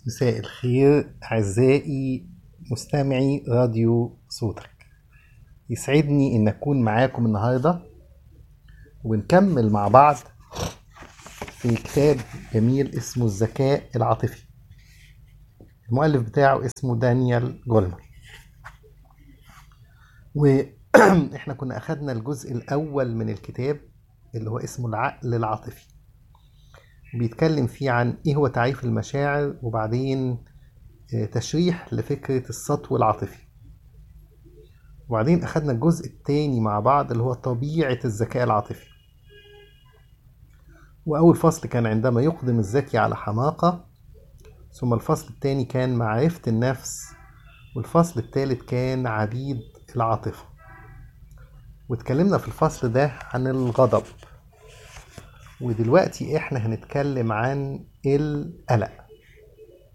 مساء الخير أعزائي مستمعي راديو صوتك يسعدني إن أكون معاكم النهاردة ونكمل مع بعض في كتاب جميل اسمه الذكاء العاطفي المؤلف بتاعه اسمه دانيال جولمر وإحنا كنا أخدنا الجزء الأول من الكتاب اللي هو اسمه العقل العاطفي بيتكلم فيه عن ايه هو تعريف المشاعر وبعدين آه، تشريح لفكرة السطو العاطفي وبعدين أخدنا الجزء التاني مع بعض اللي هو طبيعة الذكاء العاطفي وأول فصل كان عندما يقدم الذكي على حماقة ثم الفصل التاني كان معرفة النفس والفصل التالت كان عبيد العاطفة واتكلمنا في الفصل ده عن الغضب ودلوقتي احنا هنتكلم عن القلق